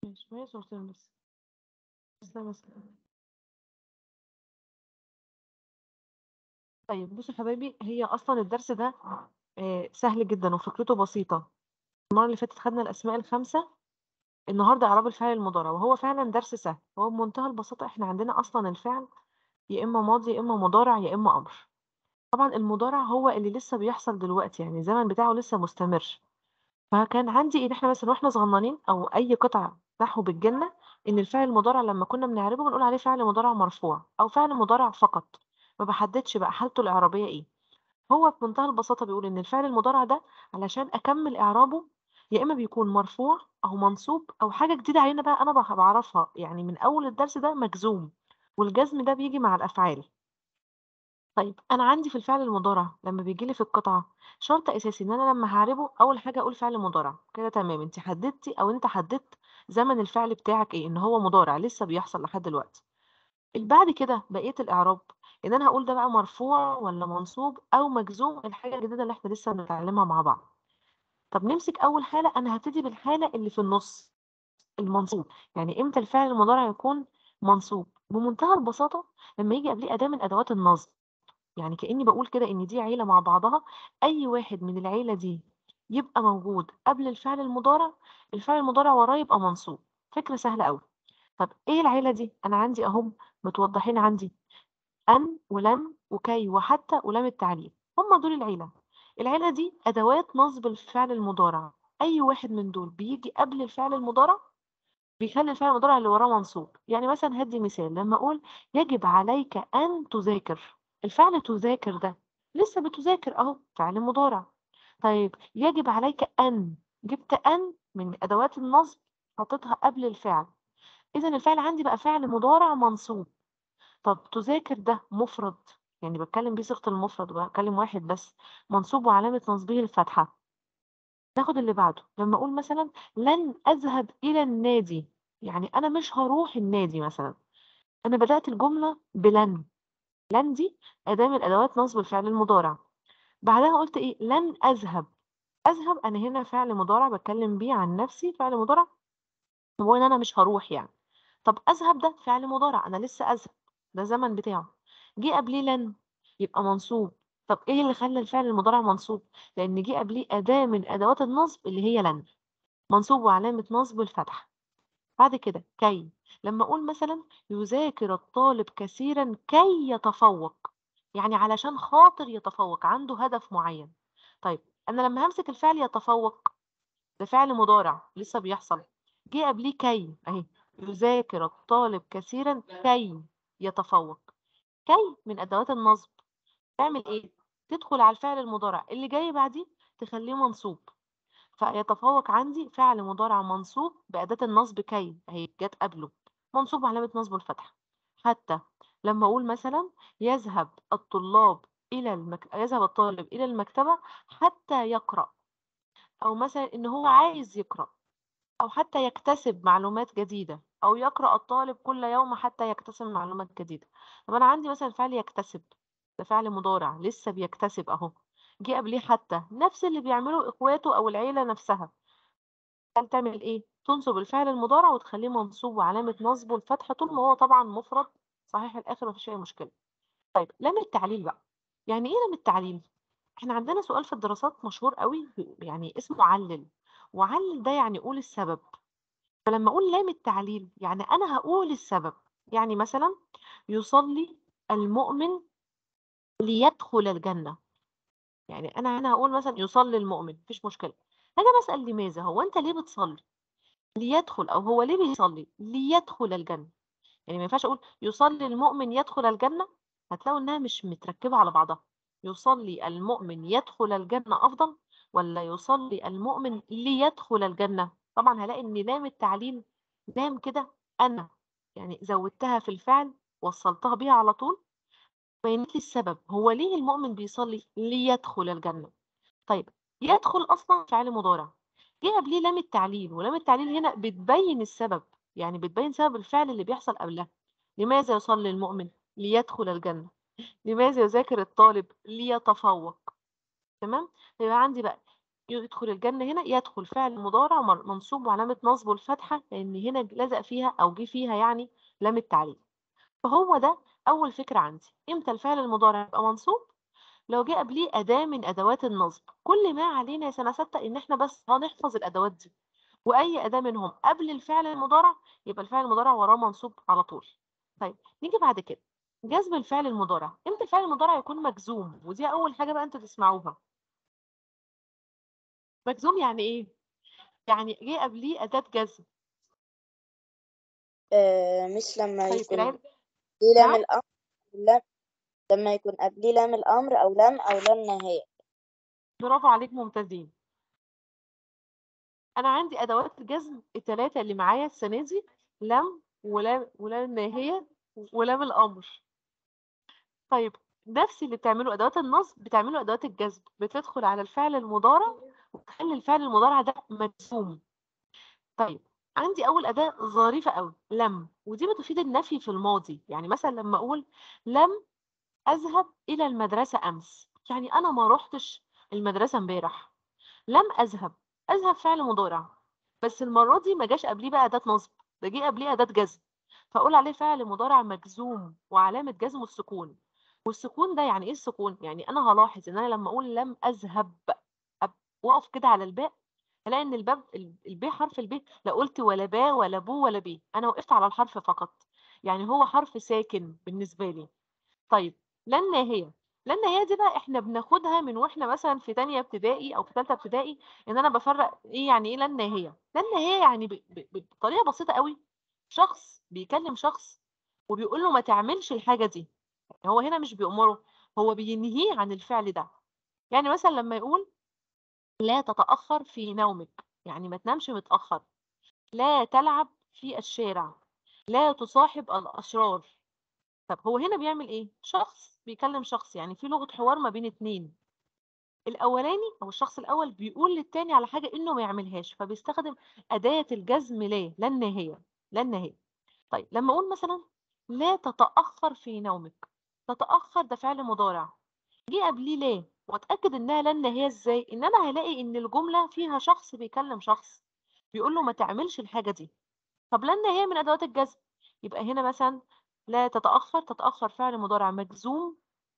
ماشي ما هي صورتين بس بس ده مثلا طيب بصوا يا حبايبي هي اصلا الدرس ده آه، سهل جدا وفكرته بسيطة المرة اللي فاتت خدنا الأسماء الخمسة النهاردة إعراب الفعل المضارع وهو فعلا درس سهل هو بمنتهى البساطة احنا عندنا أصلا الفعل يا إما ماضي يا إما مضارع يا إما أمر طبعا المضارع هو اللي لسه بيحصل دلوقتي يعني الزمن بتاعه لسه مستمر فكان عندي ان احنا مثلا واحنا صغننين او اي قطعه نحو بتجيلنا ان الفعل المضارع لما كنا بنعربه بنقول عليه فعل مضارع مرفوع او فعل مضارع فقط ما بحددش بقى حالته الاعرابيه ايه هو بمنتهى البساطه بيقول ان الفعل المضارع ده علشان اكمل اعرابه يا اما بيكون مرفوع او منصوب او حاجه جديده علينا بقى انا بح- بعرفها يعني من اول الدرس ده مجزوم والجزم ده بيجي مع الافعال طيب انا عندي في الفعل المضارع لما بيجي لي في القطعه شرط اساسي ان انا لما هعربه اول حاجه اقول فعل مضارع كده تمام انت حددتي او انت حددت زمن الفعل بتاعك ايه ان هو مضارع لسه بيحصل لحد دلوقتي بعد كده بقيه الاعراب ان انا هقول ده بقى مرفوع ولا منصوب او مجزوم الحاجه الجديده اللي احنا لسه بنتعلمها مع بعض طب نمسك اول حاله انا هبتدي بالحاله اللي في النص المنصوب يعني امتى الفعل المضارع يكون منصوب بمنتهى البساطه لما يجي قبليه اداه من ادوات النصب يعني كأني بقول كده إن دي عيلة مع بعضها أي واحد من العيلة دي يبقى موجود قبل الفعل المضارع الفعل المضارع وراه يبقى منصوب فكرة سهلة أوي طب إيه العيلة دي أنا عندي أهم متوضحين عندي أن ولن وكي وحتى ولام التعليل هم دول العيلة العيلة دي أدوات نصب الفعل المضارع أي واحد من دول بيجي قبل الفعل المضارع بيخلي الفعل المضارع اللي وراه منصوب يعني مثلا هدي مثال لما اقول يجب عليك ان تذاكر الفعل تذاكر ده لسه بتذاكر اهو فعل مضارع طيب يجب عليك ان جبت ان من ادوات النصب حطيتها قبل الفعل اذا الفعل عندي بقى فعل مضارع منصوب طب تذاكر ده مفرد يعني بتكلم بيه صيغه المفرد بتكلم واحد بس منصوب وعلامه نصبه الفتحه ناخد اللي بعده لما اقول مثلا لن اذهب الى النادي يعني انا مش هروح النادي مثلا انا بدات الجمله بلن لن دي اداه من ادوات نصب الفعل المضارع بعدها قلت ايه لن اذهب اذهب انا هنا فعل مضارع بتكلم بيه عن نفسي فعل مضارع هو ان انا مش هروح يعني طب اذهب ده فعل مضارع انا لسه اذهب ده زمن بتاعه جه قبليه لن يبقى منصوب طب ايه اللي خلى الفعل المضارع منصوب لان جه قبليه اداه من ادوات النصب اللي هي لن منصوب وعلامة نصب الفتح بعد كده كي لما أقول مثلا يذاكر الطالب كثيرا كي يتفوق يعني علشان خاطر يتفوق عنده هدف معين طيب أنا لما همسك الفعل يتفوق ده فعل مضارع لسه بيحصل جه قبليه كي أهي يذاكر الطالب كثيرا كي يتفوق كي من أدوات النصب تعمل إيه؟ تدخل على الفعل المضارع اللي جاي بعديه تخليه منصوب فيتفوق عندي فعل مضارع منصوب بأداة النصب كي اهي جت قبله منصوب علامة نصب الفتحة حتى لما أقول مثلا يذهب الطلاب إلى المك... يذهب الطالب إلى المكتبة حتى يقرأ أو مثلا إن هو عايز يقرأ أو حتى يكتسب معلومات جديدة أو يقرأ الطالب كل يوم حتى يكتسب معلومات جديدة طب أنا عندي مثلا فعل يكتسب ده فعل مضارع لسه بيكتسب أهو جه قبليه حتى نفس اللي بيعمله إخواته أو العيلة نفسها قال تعمل إيه؟ تنصب الفعل المضارع وتخليه منصوب وعلامة نصبه الفتحة طول ما هو طبعا مفرد صحيح الآخر مفيش أي مشكلة طيب لام التعليل بقى يعني إيه لام التعليل؟ احنا عندنا سؤال في الدراسات مشهور قوي يعني اسمه علل وعلل ده يعني قول السبب فلما اقول لام التعليل يعني انا هقول السبب يعني مثلا يصلي المؤمن ليدخل الجنة يعني انا انا هقول مثلا يصلي المؤمن مفيش مشكلة هاجي أنا اسال لماذا هو انت ليه بتصلي ليدخل او هو ليه بيصلي ليدخل الجنة يعني ما ينفعش اقول يصلي المؤمن يدخل الجنة هتلاقوا انها مش متركبة على بعضها يصلي المؤمن يدخل الجنة افضل ولا يصلي المؤمن ليدخل الجنة طبعا هلاقي ان لام التعليل لام كده انا يعني زودتها في الفعل وصلتها بيها على طول بينت لي السبب هو ليه المؤمن بيصلي ليدخل الجنة طيب يدخل اصلا فعل مضارع جه قبليه لام التعليل ولام التعليل هنا بتبين السبب يعني بتبين سبب الفعل اللي بيحصل قبلها لماذا يصلي المؤمن ليدخل الجنة لماذا يذاكر الطالب ليتفوق تمام يبقى عندي بقى يدخل الجنة هنا يدخل فعل مضارع مر- منصوب وعلامة نصبه الفتحة لأن هنا لزق فيها أو جه فيها يعني لام التعليل فهو ده أول فكرة عندي إمتى الفعل المضارع يبقى منصوب لو جه قبليه أداة من أدوات النصب كل ما علينا يا سنة ستة إن إحنا بس هنحفظ الأدوات دي وأي أداة منهم قبل الفعل المضارع يبقى الفعل المضارع وراه منصوب على طول طيب نيجي بعد كده جزم الفعل المضارع إمتى الفعل المضارع يكون مجزوم ودي أول حاجة بقى أنتوا تسمعوها مجزوم يعني إيه؟ يعني جه قبليه أداة جزم آه مش لما طيب يكون العلم قبليه لام نعم الأمر لام لما يكون قبليه لام الأمر أو لام أو لام نهاية برافو عليك ممتازين انا عندي ادوات الجزم الثلاثه اللي معايا السنه دي لم ولام ولام الناهيه ولام الامر طيب نفس اللي بتعمله ادوات النصب بتعمله ادوات الجزم بتدخل على الفعل المضارع وتخلي الفعل المضارع ده مجزوم طيب عندي اول اداه ظريفه قوي لم ودي بتفيد النفي في الماضي يعني مثلا لما اقول لم اذهب الى المدرسه امس يعني انا ما روحتش المدرسه امبارح لم أذهب أذهب فعل مضارع بس المرة دي ما جاش قبليه بقى أداة نصب ده جه قبليه أداة جزم فأقول عليه فعل مضارع مجزوم وعلامة جزمه السكون والسكون ده يعني إيه السكون؟ يعني أنا هلاحظ إن أنا لما أقول لم أذهب أب- وأقف كده على الباء هلاقي إن الباب ال- الباء حرف الباء لا قلت ولا باء ولا بو ولا بي أنا وقفت على الحرف فقط يعني هو حرف ساكن بالنسبة لي طيب لن هي لن هي دي بقى احنا بناخدها من واحنا مثلا في تانية ابتدائي او في تالتة ابتدائي ان انا بفرق ايه يعني ايه لن هي لن هي يعني ب- ب- بطريقة بسيطة قوي شخص بيكلم شخص وبيقول له ما تعملش الحاجة دي هو هنا مش بيأمره هو بينهيه عن الفعل ده يعني مثلا لما يقول لا تتأخر في نومك يعني ما تنامش متأخر لا تلعب في الشارع لا تصاحب الأشرار طب هو هنا بيعمل ايه شخص بيكلم شخص يعني في لغة حوار ما بين اتنين الاولاني او الشخص الاول بيقول للتاني على حاجة انه ما يعملهاش فبيستخدم اداة الجزم لا لن هي لن هي طيب لما اقول مثلا لا تتأخر في نومك تتأخر ده فعل مضارع جه قبليه لا واتاكد انها لن هي ازاي ان انا هلاقي ان الجملة فيها شخص بيكلم شخص بيقول له ما تعملش الحاجة دي طب لن هي من ادوات الجزم يبقى هنا مثلا لا تتأخر تتأخر فعل مضارع مجزوم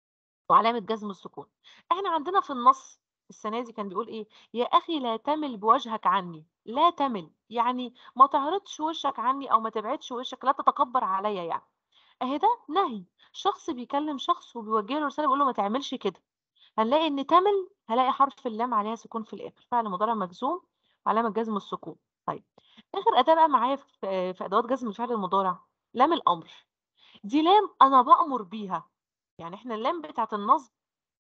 وعلامة جزم السكون احنا عندنا في النص السنة دي كان بيقول ايه يا اخي لا تمل بوجهك عني لا تمل يعني ما تعرضش وشك عني او ما تبعدش وشك لا تتكبر عليا يعني اهي ده نهي شخص بيكلم شخص وبيوجه له رسالة بيقول له ما تعملش كده هنلاقي ان تمل هلاقي حرف اللام عليها سكون في الاخر فعل مضارع مجزوم وعلامة جزم السكون طيب اخر اداة بقى معايا في في ادوات جزم الفعل المضارع لام الامر دي لام انا بأمر بيها يعني احنا اللام بتاعت النصب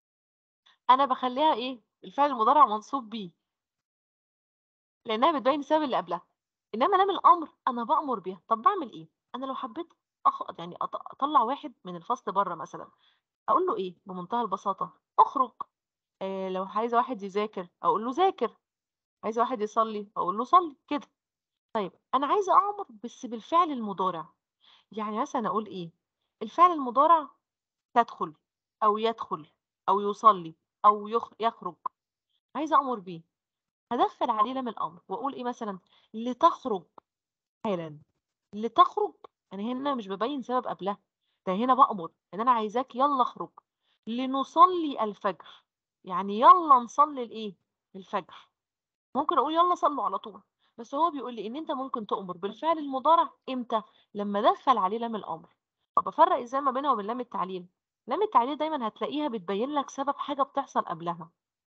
انا بخليها ايه الفعل المضارع منصوب بيه لانها بتبين السبب اللي قبلها انما لام الامر انا بأمر بيها طب بعمل ايه انا لو حبيت أخ... يعني أط... اطلع واحد من الفصل بره مثلا اقول له ايه بمنتهى البساطه اخرج آه لو عايزه واحد يذاكر اقول له ذاكر عايزه واحد يصلي اقول له صلي كده طيب انا عايزه امر بس بالفعل المضارع يعني مثلا اقول ايه الفعل المضارع تدخل او يدخل او يصلي او يخ... يخرج عايزه امر بيه هدخل عليه لام الامر واقول ايه مثلا لتخرج حالا لتخرج انا هنا مش ببين سبب قبلها ده هنا بامر ان انا عايزاك يلا اخرج لنصلي الفجر يعني يلا نصلي الايه الفجر ممكن اقول يلا صلوا على طول بس هو بيقول لي ان انت ممكن تأمر بالفعل المضارع امتى لما ادخل عليه لام الامر طب افرق ازاي ما بينها وبين لام التعليل لام التعليل دايما هتلاقيها بتبين لك سبب حاجه بتحصل قبلها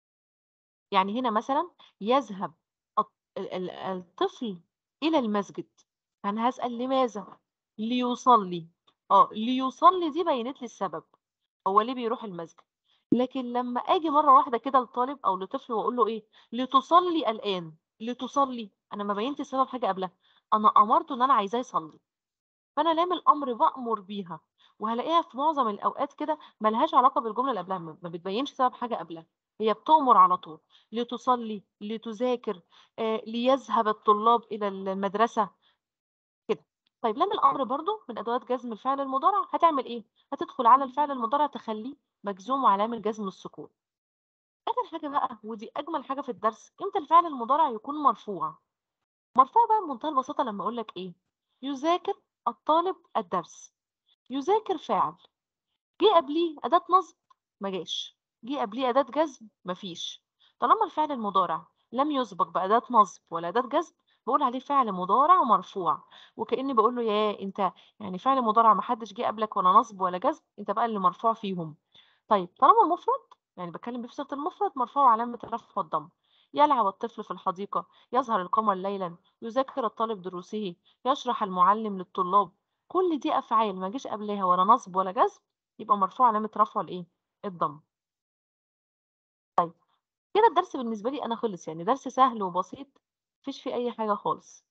يعني هنا مثلا يذهب الط- ال- ال- الطفل الى المسجد انا هسأل لماذا ليصلي اه ليصلي دي بينت لي السبب هو ليه بيروح المسجد لكن لما اجي مره واحده كده لطالب او لطفل واقول له ايه لتصلي الان لتصلي انا ما بينت سبب حاجه قبلها انا امرته ان انا عايزاه يصلي فانا لام الامر بامر بيها وهلاقيها في معظم الاوقات كده ملهاش علاقه بالجمله اللي قبلها ما ما بتبينش سبب حاجه قبلها هي بتؤمر على طول لتصلي لتذاكر آه، ليذهب الطلاب الى المدرسه كده طيب لام الامر برضو من ادوات جزم الفعل المضارع هتعمل ايه هتدخل على الفعل المضارع تخليه مجزوم وعلامه جزم السكون آخر حاجة بقى ودي أجمل حاجة في الدرس إمتى الفعل المضارع يكون مرفوع مرفوع بقى بمنتهى البساطة لما أقول لك إيه يذاكر الطالب الدرس يذاكر فاعل جه قبليه أداة نصب ما جاش جه قبليه أداة جزم مفيش طالما الفعل المضارع لم يسبق بأداة نصب ولا أداة جزم بقول عليه فعل مضارع مرفوع وكأني بقول له يا أنت يعني فعل مضارع ما حدش جه قبلك ولا نصب ولا جزم أنت بقى اللي مرفوع فيهم طيب طالما مفرد يعني بتكلم بصيغة المفرد مرفوع علامة الرفع والضم يلعب الطفل في الحديقة يظهر القمر ليلا يذاكر الطالب دروسه يشرح المعلم للطلاب كل دي أفعال ما جيش قبلها ولا نصب ولا جزم يبقى مرفوع علامة رفعه الإيه؟ الضم طيب كده الدرس بالنسبة لي أنا خلص يعني درس سهل وبسيط مفيش فيه أي حاجة خالص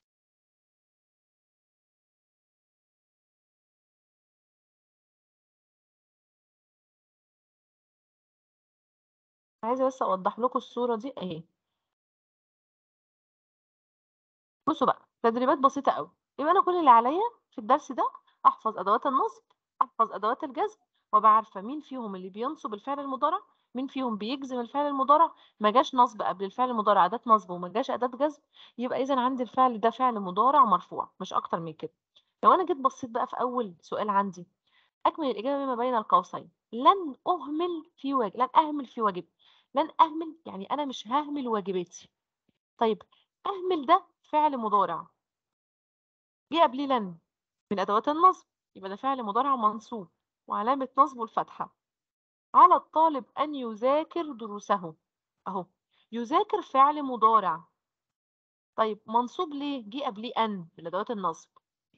عايزة بس أوضح لكم الصورة دي أهي بصوا بقى تدريبات بسيطة قوي يبقى أنا كل اللي عليا في الدرس ده أحفظ أدوات النصب أحفظ أدوات الجزم وأبقى عارفة مين فيهم اللي بينصب الفعل المضارع مين فيهم بيجزم الفعل المضارع ما جاش نصب قبل الفعل المضارع أداة نصب وما جاش أداة جزم يبقى إذا عندي الفعل ده فعل مضارع مرفوع مش أكتر من كده لو أنا جيت بصيت بقى في أول سؤال عندي أكمل الإجابة ما بين القوسين لن أهمل في واجب لن أهمل في واجب لن أهمل يعني أنا مش ههمل واجباتي طيب أهمل ده فعل مضارع جه قبليه لن من أدوات النصب يبقى ده فعل مضارع منصوب وعلامة نصبه الفتحة على الطالب أن يذاكر دروسه أهو يذاكر فعل مضارع طيب منصوب ليه؟ جه قبليه أن من أدوات النصب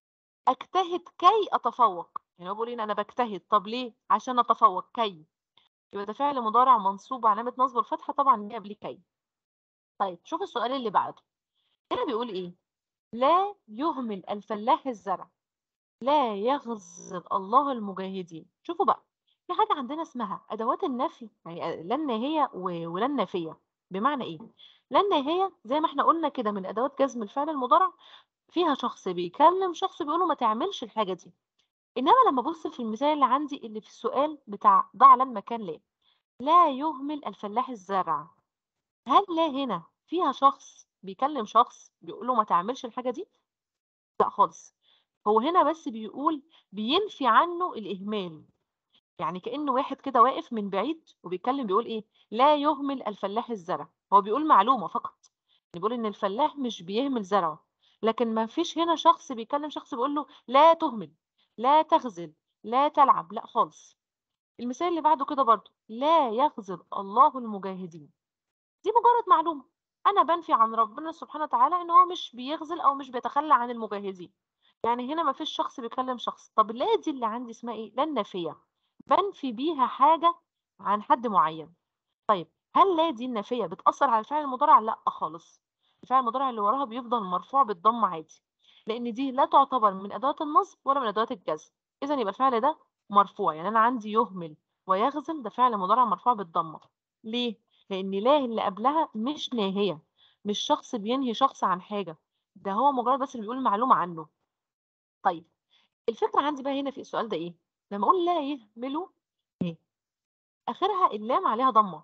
أجتهد كي أتفوق يعني هو بيقول لي أنا بجتهد طب ليه؟ عشان أتفوق كي يبقى ده فعل مضارع منصوب وعلامة نصبه الفتحة طبعا جه قبليه كي طيب شوف السؤال اللي بعده هنا بيقول إيه؟ لا يهمل الفلاح الزرع لا يغزل الله المجاهدين شوفوا بقى في حاجة عندنا اسمها أدوات النفي يعني لا الناهية و- ولا النافية بمعنى إيه؟ لا الناهية زي ما احنا قلنا كده من أدوات جزم الفعل المضارع فيها شخص بيكلم شخص بيقوله ما تعملش الحاجة دي إنما لما أبص في المثال اللي عندي اللي في السؤال بتاع ضع لن مكان لا لا يهمل الفلاح الزرع هل لا هنا فيها شخص بيكلم شخص بيقوله ما تعملش الحاجة دي؟ لا خالص هو هنا بس بيقول بينفي عنه الإهمال يعني كأنه واحد كده واقف من بعيد وبيتكلم بيقول إيه لا يهمل الفلاح الزرع هو بيقول معلومة فقط يعني بيقول إن الفلاح مش بيهمل زرعه لكن ما فيش هنا شخص بيكلم شخص بيقول له لا تهمل لا تغزل لا تلعب لا خالص المثال اللي بعده كده برضو لا يغزل الله المجاهدين دي مجرد معلومة أنا بنفي عن ربنا سبحانه وتعالى إن هو مش بيغزل أو مش بيتخلى عن المجاهدين يعني هنا ما فيش شخص بيكلم شخص طب لا دي اللي عندي اسمها ايه لا النافيه بنفي بيها حاجه عن حد معين طيب هل لا دي النافيه بتاثر على الفعل المضارع لا خالص الفعل المضارع اللي وراها بيفضل مرفوع بالضم عادي لان دي لا تعتبر من ادوات النصب ولا من ادوات الجزم اذا يبقى الفعل ده مرفوع يعني انا عندي يهمل ويغزل ده فعل مضارع مرفوع بالضمه ليه لان لا اللي قبلها مش ناهيه مش شخص بينهي شخص عن حاجه ده هو مجرد بس اللي بيقول معلومه عنه طيب الفكرة عندي بقى هنا في السؤال ده ايه لما اقول لا يهملوا ايه اخرها اللام عليها ضمة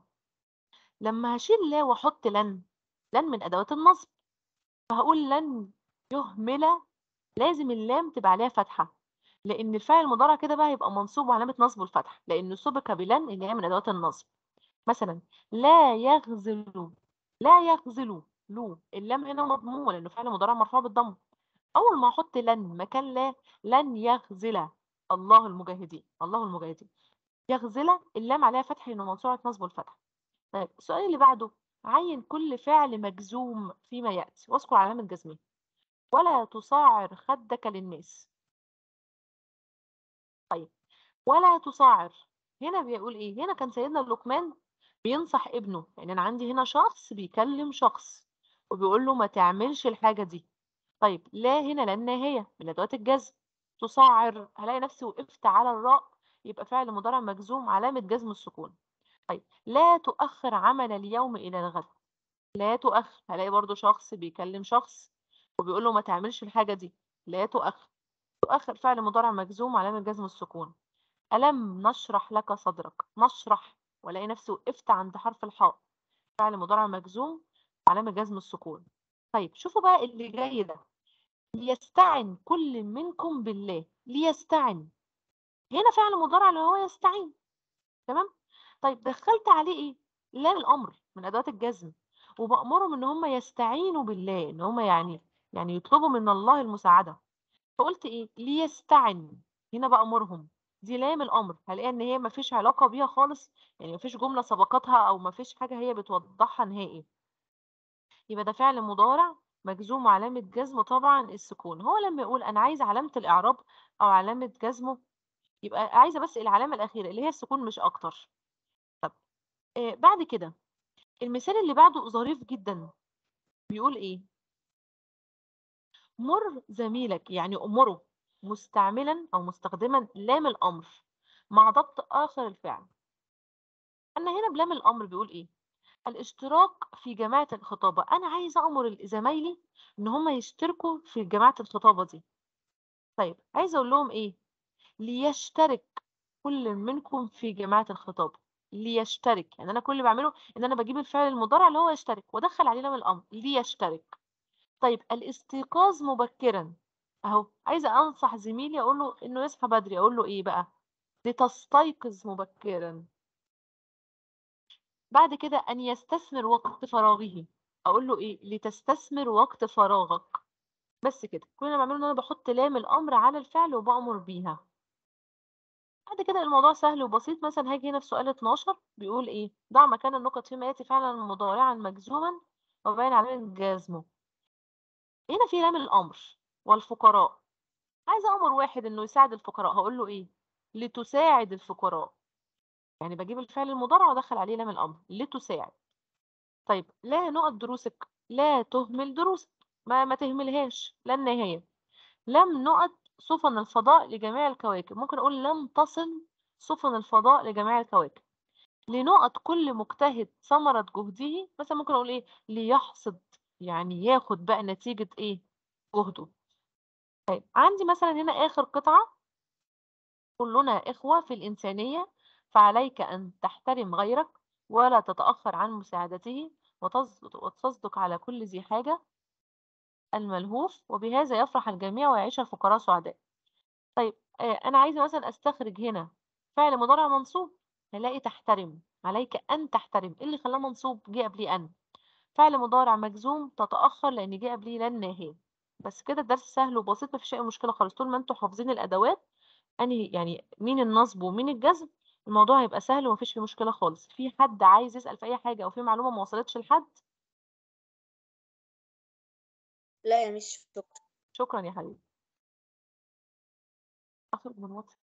لما هشيل لا واحط لن لن من ادوات النصب فهقول لن يهمل لازم اللام تبقى عليها فتحة لان الفاعل المضارع كده بقى يبقى منصوب وعلامة نصبه الفتحة لانه سبق بلن اللي هي من ادوات النصب مثلا لا يغزلوا لا يغزلوا لو اللام هنا مضمومة لانه فعل مضارع مرفوع بالضم اول ما احط لن مكان لا لن يغزل الله المجاهدين الله المجاهدين يغزل اللام عليها فتح انه منصوبة نصبه الفتح طيب السؤال اللي بعده عين كل فعل مجزوم فيما ياتي واذكر علامه جزمه ولا تصاعر خدك للناس طيب ولا تصاعر هنا بيقول ايه هنا كان سيدنا لقمان بينصح ابنه يعني انا عندي هنا شخص بيكلم شخص وبيقول له ما تعملش الحاجه دي طيب لا هنا لان هي من ادوات الجزم تصعر هلاقي نفسي وقفت على الراء يبقى فعل مضارع مجزوم علامه جزم السكون طيب لا تؤخر عمل اليوم الى الغد لا تؤخر هلاقي برضو شخص بيكلم شخص وبيقول له ما تعملش الحاجه دي لا تؤخر تؤخر فعل مضارع مجزوم علامه جزم السكون ألم نشرح لك صدرك نشرح والاقي نفسي وقفت عند حرف الحاء فعل مضارع مجزوم علامة جزم السكون طيب شوفوا بقى اللي جاي ده ليستعن كل منكم بالله ليستعن هنا فعل مضارع اللي هو يستعين تمام طيب دخلت عليه ايه لام الامر من ادوات الجزم وبامرهم ان هم يستعينوا بالله ان هم يعني يعني يطلبوا من الله المساعده فقلت ايه ليستعن هنا بامرهم دي لام الامر هلاقيها ان هي مفيش علاقه بيها خالص يعني مفيش جمله سبقتها او مفيش حاجه هي بتوضحها نهائي يبقى ده فعل مضارع مجزوم وعلامه جزمه طبعا السكون هو لما يقول انا عايز علامه الاعراب او علامه جزمه يبقى عايزه بس العلامه الاخيره اللي هي السكون مش اكتر طب آه بعد كده المثال اللي بعده ظريف جدا بيقول ايه مر زميلك يعني امره مستعملا او مستخدما لام الامر مع ضبط اخر الفعل انا هنا بلام الامر بيقول ايه الاشتراك في جماعه الخطابه انا عايزه امر زمايلي ان هم يشتركوا في جماعه الخطابه دي طيب عايزه اقول لهم ايه ليشترك كل منكم في جماعه الخطابه ليشترك يعني انا كل اللي بعمله ان انا بجيب الفعل المضارع اللي هو يشترك وادخل عليه لام الامر ليشترك طيب الاستيقاظ مبكرا اهو عايزه انصح زميلي اقول له انه يصحى بدري اقول له ايه بقى لتستيقظ مبكرا بعد كده ان يستثمر وقت فراغه اقول له ايه لتستثمر وقت فراغك بس كده كل اللي بعمله ان انا بحط لام الامر على الفعل وبامر بيها بعد كده الموضوع سهل وبسيط مثلا هاجي هنا في سؤال 12 بيقول ايه ضع مكان النقط فيما ياتي فعلا مضارعا مجزوما وبين علامه جزمه هنا في لام الامر والفقراء عايزه امر واحد انه يساعد الفقراء هقول له ايه لتساعد الفقراء يعني بجيب الفعل المضارع وادخل عليه لام الامر لتساعد طيب لا نقط دروسك لا تهمل دروسك ما ما تهملهاش لا النهايه لم نقط سفن الفضاء لجميع الكواكب ممكن اقول لم تصل سفن الفضاء لجميع الكواكب لنقط كل مجتهد ثمرة جهده مثلا ممكن اقول ايه ليحصد يعني ياخد بقى نتيجة ايه جهده طيب عندي مثلا هنا اخر قطعة كلنا اخوة في الانسانية فعليك ان تحترم غيرك ولا تتأخر عن مساعدته وتصدق, وتصدق على كل ذي حاجة الملهوف وبهذا يفرح الجميع ويعيش الفقراء سعداء طيب آه انا عايزة مثلا استخرج هنا فعل مضارع منصوب هلاقي تحترم عليك ان تحترم ايه اللي خلاه منصوب جه قبليه ان فعل مضارع مجزوم تتأخر لأن جه قبليه لن ناهية بس كده الدرس سهل وبسيط مفيش أي مشكلة خالص طول ما انتوا حافظين الأدوات أنهي يعني مين النصب ومين الجزم الموضوع هيبقى سهل ومفيش فيه مشكلة خالص في حد عايز يسأل في أي حاجة أو في معلومة ما وصلتش لحد لا يا مش شكرا شكرا يا حبيبي أخرج من واتس